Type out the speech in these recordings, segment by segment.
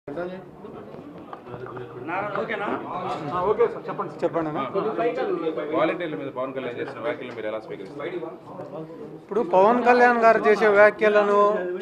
Okay sir చెప్పండి చెప్పండి అన్న వాలంటీర్ల మీద పవన్ కళ్యాణ్ చేసిన వ్యాఖ్యలు మీరు ఎలా స్వీకరిస్తారు ఇప్పుడు పవన్ కళ్యాణ్ గారు చేసే వ్యాఖ్యలను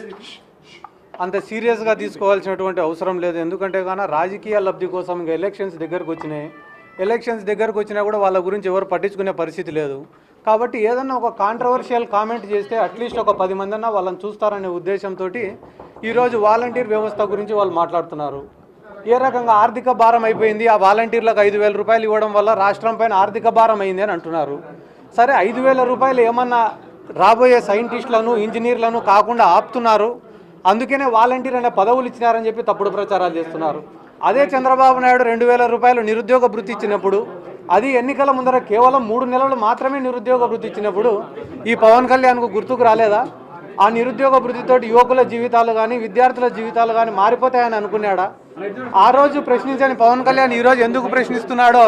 అంత సీరియస్గా తీసుకోవాల్సినటువంటి అవసరం లేదు ఎందుకంటే కానీ రాజకీయ లబ్ధి కోసం ఇంకా ఎలక్షన్స్ దగ్గరకు వచ్చినాయి ఎలక్షన్స్ దగ్గరకు వచ్చినా కూడా వాళ్ళ గురించి ఎవరు పట్టించుకునే పరిస్థితి లేదు కాబట్టి ఏదన్నా ఒక కాంట్రవర్షియల్ కామెంట్ చేస్తే అట్లీస్ట్ ఒక పది మంది అన్నా వాళ్ళని చూస్తారనే ఉద్దేశంతో ఈరోజు వాలంటీర్ వ్యవస్థ గురించి వాళ్ళు మాట్లాడుతున్నారు ఏ రకంగా ఆర్థిక భారం అయిపోయింది ఆ వాలంటీర్లకు ఐదు వేల రూపాయలు ఇవ్వడం వల్ల రాష్ట్రం పైన ఆర్థిక భారం అయింది అని అంటున్నారు సరే ఐదు వేల రూపాయలు ఏమన్నా రాబోయే సైంటిస్టులను ఇంజనీర్లను కాకుండా ఆపుతున్నారు అందుకనే వాలంటీర్ అనే పదవులు ఇచ్చినారని చెప్పి తప్పుడు ప్రచారాలు చేస్తున్నారు అదే చంద్రబాబు నాయుడు రెండు వేల రూపాయలు నిరుద్యోగ భృతి ఇచ్చినప్పుడు అది ఎన్నికల ముందర కేవలం మూడు నెలలు మాత్రమే నిరుద్యోగ భృతి ఇచ్చినప్పుడు ఈ పవన్ కళ్యాణ్కు గుర్తుకు రాలేదా ఆ నిరుద్యోగ భృతితోటి యువకుల జీవితాలు కానీ విద్యార్థుల జీవితాలు కానీ మారిపోతాయని అనుకున్నాడా ఆ రోజు ప్రశ్నించని పవన్ కళ్యాణ్ ఈ రోజు ఎందుకు ప్రశ్నిస్తున్నాడో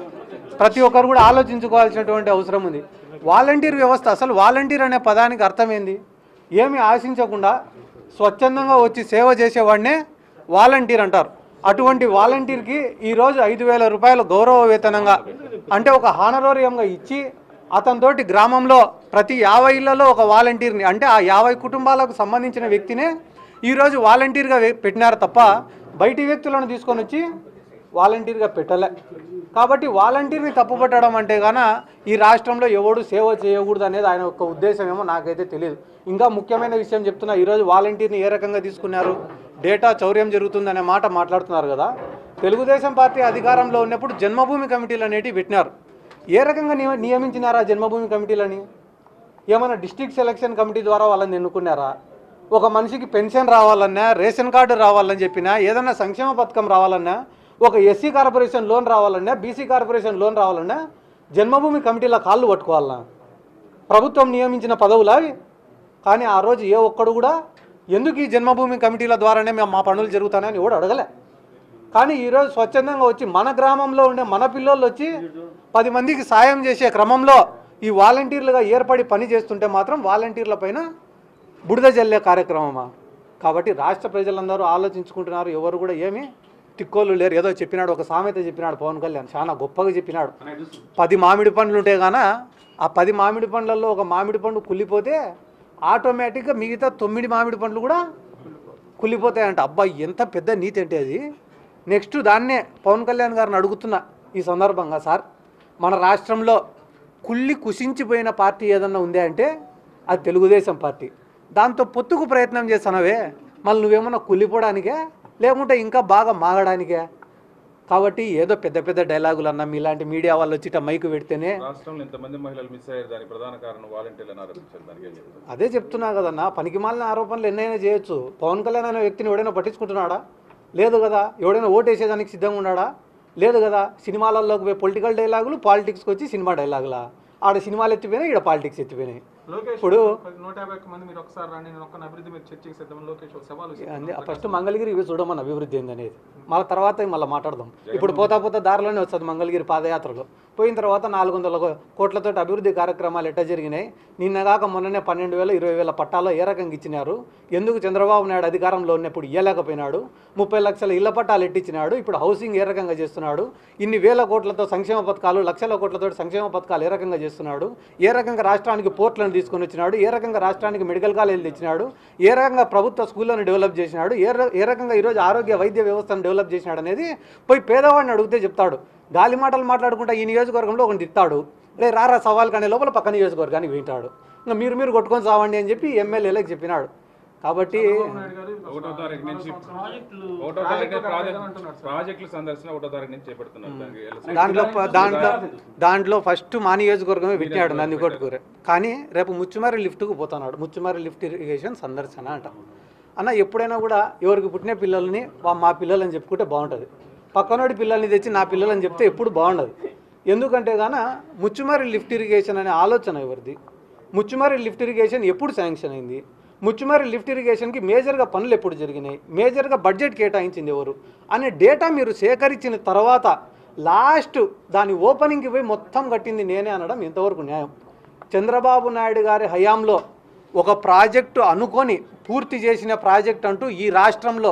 ప్రతి ఒక్కరు కూడా ఆలోచించుకోవాల్సినటువంటి అవసరం ఉంది వాలంటీర్ వ్యవస్థ అసలు వాలంటీర్ అనే పదానికి అర్థం ఏంది ఏమి ఆశించకుండా స్వచ్ఛందంగా వచ్చి సేవ చేసేవాడినే వాలంటీర్ అంటారు అటువంటి వాలంటీర్కి ఈరోజు ఐదు వేల రూపాయలు గౌరవ వేతనంగా అంటే ఒక హానరోరియంగా ఇచ్చి అతనితోటి గ్రామంలో ప్రతి యాభై ఇళ్లలో ఒక వాలంటీర్ని అంటే ఆ యాభై కుటుంబాలకు సంబంధించిన వ్యక్తినే ఈరోజు వాలంటీర్గా వే- పెట్టినారు తప్ప బయటి వ్యక్తులను తీసుకొని వచ్చి వాలంటీర్గా పెట్టలే కాబట్టి వాలంటీర్ని తప్పుపట్టడం అంటే గాన ఈ రాష్ట్రంలో ఎవడు సేవ చేయకూడదు అనేది ఆయన యొక్క ఉద్దేశం ఏమో నాకైతే తెలియదు ఇంకా ముఖ్యమైన విషయం చెప్తున్నా ఈరోజు వాలంటీర్ని ఏ రకంగా తీసుకున్నారు డేటా చౌర్యం జరుగుతుందనే మాట మాట్లాడుతున్నారు కదా తెలుగుదేశం పార్టీ అధికారంలో ఉన్నప్పుడు జన్మభూమి కమిటీలు అనేటివి పెట్టినారు ఏ రకంగా నియ- నియమించినారా జన్మభూమి కమిటీలని ఏమైనా డిస్ట్రిక్ట్ సెలక్షన్ కమిటీ ద్వారా వాళ్ళని ఎన్నుకున్నారా ఒక మనిషికి పెన్షన్ రావాలన్నా రేషన్ కార్డు రావాలని చెప్పినా ఏదైనా సంక్షేమ పథకం రావాలన్నా ఒక ఎస్సీ కార్పొరేషన్ లోన్ రావాలన్నా బీసీ కార్పొరేషన్ లోన్ రావాలన్నా జన్మభూమి కమిటీల కాళ్ళు పట్టుకోవాలన్నా ప్రభుత్వం నియమించిన పదవులా అవి కానీ ఆ రోజు ఏ ఒక్కడు కూడా ఎందుకు ఈ జన్మభూమి కమిటీల ద్వారానే మేము మా పనులు జరుగుతానని ఎవడు అడగలే కానీ ఈరోజు స్వచ్ఛందంగా వచ్చి మన గ్రామంలో ఉండే మన పిల్లోళ్ళు వచ్చి పది మందికి సాయం చేసే క్రమంలో ఈ వాలంటీర్లుగా ఏర్పడి పని చేస్తుంటే మాత్రం వాలంటీర్ల పైన బుడిద జల్లే కార్యక్రమమా కాబట్టి రాష్ట్ర ప్రజలందరూ ఆలోచించుకుంటున్నారు ఎవరు కూడా ఏమి తిక్కోళ్ళు లేరు ఏదో చెప్పినాడు ఒక సామెత చెప్పినాడు పవన్ కళ్యాణ్ చాలా గొప్పగా చెప్పినాడు పది మామిడి పండ్లు ఉంటే గాన ఆ పది మామిడి పండ్లలో ఒక మామిడి పండు కుళ్ళిపోతే ఆటోమేటిక్గా మిగతా తొమ్మిది మామిడి పండ్లు కూడా కుళ్ళిపోతాయంట అబ్బాయి ఎంత పెద్ద నీతి అంటే అది నెక్స్ట్ దాన్నే పవన్ కళ్యాణ్ గారిని అడుగుతున్నా ఈ సందర్భంగా సార్ మన రాష్ట్రంలో కుళ్ళి కుషించిపోయిన పార్టీ ఏదన్నా ఉందే అంటే అది తెలుగుదేశం పార్టీ దాంతో పొత్తుకు ప్రయత్నం చేస్తున్నావే మళ్ళీ నువ్వేమన్నా కుళ్ళిపోవడానికే లేకుంటే ఇంకా బాగా మాగడానికే కాబట్టి ఏదో పెద్ద పెద్ద డైలాగులు అన్నా మీలాంటి మీడియా వాళ్ళు వచ్చి ఇట్లా మైకు పెడితేనే రాష్ట్రంలో ఇంతమంది మహిళలు మిస్ అయ్యారు దానికి ప్రధాన కారణం వాలంటీర్లను ఆరోపించారు దానికి ఏం చెప్తారు అదే చెప్తున్నా కదన్నా పనికిమాలిన ఆరోపణలు ఎన్నైనా చేయొచ్చు పవన్ కళ్యాణ్ అనే వ్యక్తిని ఎవడైనా పట్టించుకుంటున్నాడా లేదు కదా ఎవడైనా ఓటేసేదానికి సిద్ధంగా ఉన్నాడా లేదు కదా సినిమాలలోకి పోయి పొలిటికల్ డైలాగులు పాలిటిక్స్కి వచ్చి సినిమా డైలాగులా ఆడ సినిమాలు ఎత్తిపోయినాయి ఇక్కడ పాలిటిక్స్ ఎత్తిపోయినాయి లోకేష్ ఇప్పుడు నూట యాభై ఒక్క మంది మీరు ఒకసారి రండి నేను ఒక్క అభివృద్ధి మీద చర్చకి సిద్ధం లోకేష్ ఒక సవాలు అంది ఫస్ట్ మంగళగిరి ఇవి చూడమని అభివృద్ధి ఏంది అనేది మళ్ళీ తర్వాత మళ్ళీ మాట్లాడదాం ఇప్పుడు పోతా పోతా దారిలోనే వస్తుంది మంగళగిరి పాదయాత్రలో పోయిన తర్వాత నాలుగు వందల కోట్లతో అభివృద్ధి కార్యక్రమాలు ఎట్ట జరిగినాయి నిన్నగాక మొన్ననే పన్నెండు వేల ఇరవై వేల పట్టాలు ఏ రకంగా ఇచ్చినారు ఎందుకు చంద్రబాబు నాయుడు అధికారంలో ఉన్నప్పుడు ఇయ్యలేకపోయినాడు ముప్పై లక్షల ఇళ్ల పట్టాలు ఎట్టించినాడు ఇప్పుడు హౌసింగ్ ఏ రకంగా చేస్తున్నాడు ఇన్ని వేల కోట్లతో సంక్షేమ పథకాలు లక్షల కోట్లతో సంక్షేమ పథకాలు ఏ రకంగా చేస్తున్నాడు ఏ రకంగా రాష్ట్రానికి పోర్ట్లను తీసుకొని వచ్చినాడు ఏ రకంగా రాష్ట్రానికి మెడికల్ కాలేజీలు తెచ్చినాడు ఏ రకంగా ప్రభుత్వ స్కూళ్ళను డెవలప్ చేసినాడు ఏ ర- ఏ రకంగా ఈరోజు ఆరోగ్య వైద్య వ్యవస్థను డెవలప్ చేసినాడు అనేది పోయి పేదవాడిని అడిగితే చెప్తాడు గాలి మాటలు మాట్లాడుకుంటా ఈ నియోజకవర్గంలో ఒకటి తిట్టాడు రే రారా సవాల్ కానీ లోపల పక్క నియోజకవర్గానికి వింటాడు ఇంకా మీరు మీరు కొట్టుకొని సావండి అని చెప్పి ఎమ్మెల్యేలకు చెప్పినాడు కాబట్టి ఒకటో తారీఖు నుంచి ఒకటో తారీఖు ప్రాజెక్ట్ ప్రాజెక్టుల సందర్శన ఒకటో తారీఖు నుంచి చేపడుతున్నారు దానికి ఎలా- దాంట్లో ప- దాంట్లో దాంట్లో ఫస్ట్ మా నియోజకవర్గమే పెట్టినాడు నందికొట్టుకూర కానీ రేపు ముచ్చుమారి లిఫ్ట్కు పోతున్నాడు ముచ్చుమారి లిఫ్ట్ ఇరిగేషన్ సందర్శన అంట అన్న ఎప్పుడైనా కూడా ఎవరికి పుట్టిన పిల్లల్ని వా- మా పిల్లలని చెప్పుకుంటే బాగుంటుంది పక్కనోడి పిల్లల్ని తెచ్చి నా పిల్లలని చెప్తే ఎప్పుడు బాగుండదు ఎందుకంటే గాన ముచ్చుమారి లిఫ్ట్ ఇరిగేషన్ అనే ఆలోచన ఎవరిది ముచ్చుమారి లిఫ్ట్ ఇరిగేషన్ ఎప్పుడు శాంక్షన్ అయింది ముచ్చుమారి లిఫ్ట్ ఇరిగేషన్కి మేజర్గా పనులు ఎప్పుడు జరిగినాయి మేజర్గా బడ్జెట్ కేటాయించింది ఎవరు అనే డేటా మీరు సేకరించిన తర్వాత లాస్ట్ దాని ఓపెనింగ్కి పోయి మొత్తం కట్టింది నేనే అనడం ఎంతవరకు న్యాయం చంద్రబాబు నాయుడు గారి హయాంలో ఒక ప్రాజెక్టు అనుకొని పూర్తి చేసిన ప్రాజెక్ట్ అంటూ ఈ రాష్ట్రంలో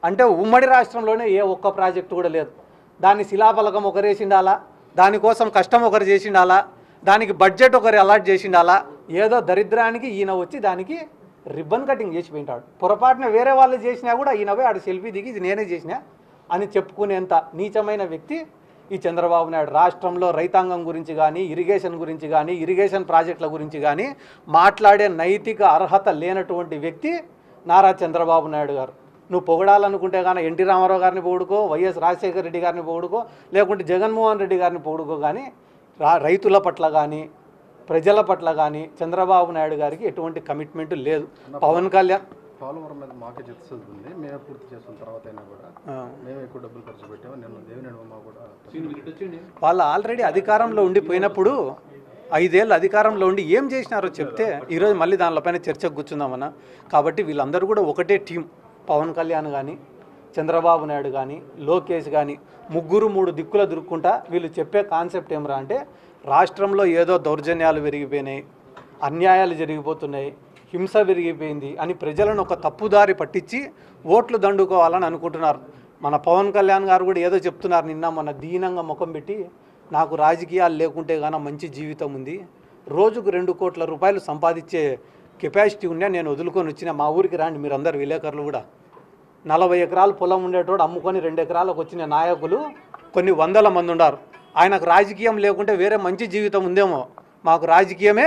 అంటే ఉమ్మడి రాష్ట్రంలోనే ఏ ఒక్క ప్రాజెక్టు కూడా లేదు దాని శిలాఫలకం ఒకరేసిండాలా దానికోసం కష్టం ఒకరు చేసిండాలా దానికి బడ్జెట్ ఒకరు అలాట్ చేసిండాలా ఏదో దరిద్రానికి ఈయన వచ్చి దానికి రిబ్బన్ కటింగ్ చేసి పోయింటాడు పొరపాటున వేరే వాళ్ళు చేసినా కూడా ఈయన పోయి ఆడ సెల్ఫీ దిగి ఇది నేనే చేసినా అని చెప్పుకునేంత నీచమైన వ్యక్తి ఈ చంద్రబాబు నాయుడు రాష్ట్రంలో రైతాంగం గురించి కానీ ఇరిగేషన్ గురించి కానీ ఇరిగేషన్ ప్రాజెక్టుల గురించి కానీ మాట్లాడే నైతిక అర్హత లేనటువంటి వ్యక్తి నారా చంద్రబాబు నాయుడు గారు నువ్వు పొగడాలనుకుంటే కానీ ఎన్టీ రామారావు గారిని పొగుడుకో వైఎస్ రాజశేఖర రెడ్డి గారిని పొగుడుకో లేకుంటే జగన్మోహన్ రెడ్డి గారిని పొగుడుకో కానీ రా రైతుల పట్ల కానీ ప్రజల పట్ల కానీ చంద్రబాబు నాయుడు గారికి ఎటువంటి కమిట్మెంట్ లేదు పవన్ కళ్యాణ్ పోలవరం మీద మాకే చిత్తశుద్ధి ఉంది మేమే పూర్తి చేసుకున్న తర్వాత అయినా కూడా ఆ. మేమే ఎక్కువ డబ్బులు ఖర్చు పెట్టాము నేను దేవినేని ఉమా కూడా వాళ్ళు ఆల్రెడీ అధికారంలో ఉండిపోయినప్పుడు ఐదేళ్ళు అధికారంలో ఉండి ఏం చేసినారో చెప్తే ఈరోజు మళ్ళీ దానిపైన చర్చకు కూర్చుందామన్నా కాబట్టి వీళ్ళందరూ కూడా ఒకటే టీం పవన్ కళ్యాణ్ కానీ చంద్రబాబు నాయుడు కానీ లోకేష్ కానీ ముగ్గురు మూడు దిక్కుల దురుక్కుంటా వీళ్ళు చెప్పే కాన్సెప్ట్ ఏమరా అంటే రాష్ట్రంలో ఏదో దౌర్జన్యాలు పెరిగిపోయినాయి అన్యాయాలు జరిగిపోతున్నాయి హింస పెరిగిపోయింది అని ప్రజలను ఒక తప్పుదారి పట్టించి ఓట్లు దండుకోవాలని అనుకుంటున్నారు మన పవన్ కళ్యాణ్ గారు కూడా ఏదో చెప్తున్నారు నిన్న మన దీనంగా ముఖం పెట్టి నాకు రాజకీయాలు లేకుంటే గాన మంచి జీవితం ఉంది రోజుకు రెండు కోట్ల రూపాయలు సంపాదించే కెపాసిటీ ఉన్నా నేను వదులుకొని వచ్చిన మా ఊరికి రాండి మీరందరు విలేకరులు కూడా నలభై ఎకరాలు పొలం ఉండేటోడు అమ్ముకొని రెండు ఎకరాలకు వచ్చిన నాయకులు కొన్ని వందల మంది ఉన్నారు ఆయనకు రాజకీయం లేకుంటే వేరే మంచి జీవితం ఉందేమో మాకు రాజకీయమే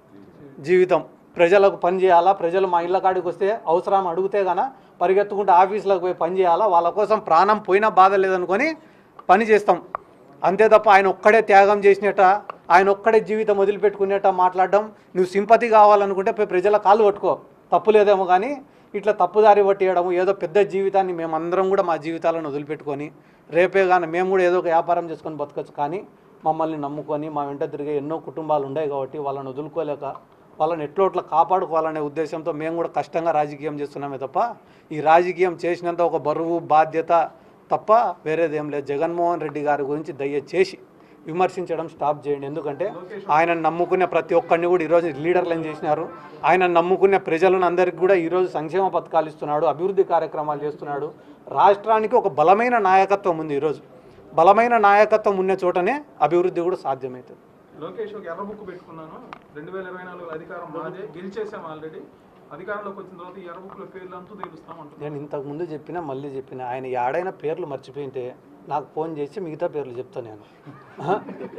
జీవితం ప్రజలకు పని చేయాలా ప్రజలు మా ఇళ్ళ కాడికి వస్తే అవసరం అడిగితే గాన పరిగెత్తుకుంటూ ఆఫీసులకు పోయి పని చేయాలా వాళ్ళ కోసం ప్రాణం పోయినా బాధ లేదనుకొని పని చేస్తాం అంతే తప్ప ఆయన ఒక్కడే త్యాగం చేసినట్ట ఆయన ఒక్కడే జీవితం వదిలిపెట్టుకునేట మాట్లాడడం నువ్వు సింపతి కావాలనుకుంటే పోయి ప్రజల కాలు పట్టుకో తప్పు లేదేమో కానీ ఇట్లా తప్పుదారి పట్టేయడం ఏదో పెద్ద జీవితాన్ని మేమందరం కూడా మా జీవితాలను వదిలిపెట్టుకొని రేపే కానీ మేము కూడా ఏదో ఒక వ్యాపారం చేసుకొని బతకచ్చు కానీ మమ్మల్ని నమ్ముకొని మా వెంట తిరిగే ఎన్నో కుటుంబాలు ఉన్నాయి కాబట్టి వాళ్ళని వదులుకోలేక వాళ్ళని ఎట్లో అట్లా కాపాడుకోవాలనే ఉద్దేశంతో మేము కూడా కష్టంగా రాజకీయం చేస్తున్నామే తప్ప ఈ రాజకీయం చేసినంత ఒక బరువు బాధ్యత తప్ప వేరేదేం లేదు జగన్మోహన్ రెడ్డి గారి గురించి దయచేసి విమర్శించడం స్టాప్ చేయండి ఎందుకంటే ఆయన నమ్ముకునే ప్రతి ఒక్కరిని కూడా ఈరోజు లీడర్లను చేసినారు ఆయన నమ్ముకునే ప్రజలను అందరికీ కూడా ఈరోజు సంక్షేమ పథకాలు ఇస్తున్నాడు అభివృద్ధి కార్యక్రమాలు చేస్తున్నాడు రాష్ట్రానికి ఒక బలమైన నాయకత్వం ఉంది ఈరోజు బలమైన నాయకత్వం ఉన్న చోటనే అభివృద్ధి కూడా సాధ్యమవుతుంది లోకేష్ ఒక ఎర్ర బుక్ పెట్టుకున్నాను రెండు వేల ఇరవై నాలుగు అధికారం మాదే గెలిచేసాం ఆల్రెడీ అధికారంలోకి వచ్చిన తర్వాత ఈ ఎర్ర బుక్లో పేర్లు అంతా తెలుస్తాం అంటున్నాను నేను ఇంతకు ముందు చెప్పినా మళ్ళీ చెప్పిన ఆయన ఏడైనా పేర్లు మర్చిపోయింటే నాకు ఫోన్ చేసి మిగతా పేర్లు చెప్తాను నేను ఆహా.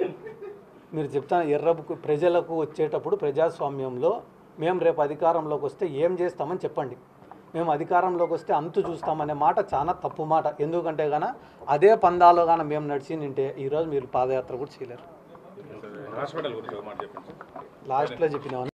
మీరు చెప్తాను ఎర్రబుకు ప్రజలకు వచ్చేటప్పుడు ప్రజాస్వామ్యంలో మేము రేపు అధికారంలోకి వస్తే ఏం చేస్తామని చెప్పండి మేము అధికారంలోకి వస్తే అంతు చూస్తామనే మాట చాలా తప్పు మాట ఎందుకంటే గాన అదే పందాలో గాన మేము నడిచి నింటే ఈరోజు మీరు పాదయాత్ర కూడా చేయలేరు హాస్పిటల్ గురించి ఒక మాట చెప్పండి సార్ లాస్ట్లో చెప్పిన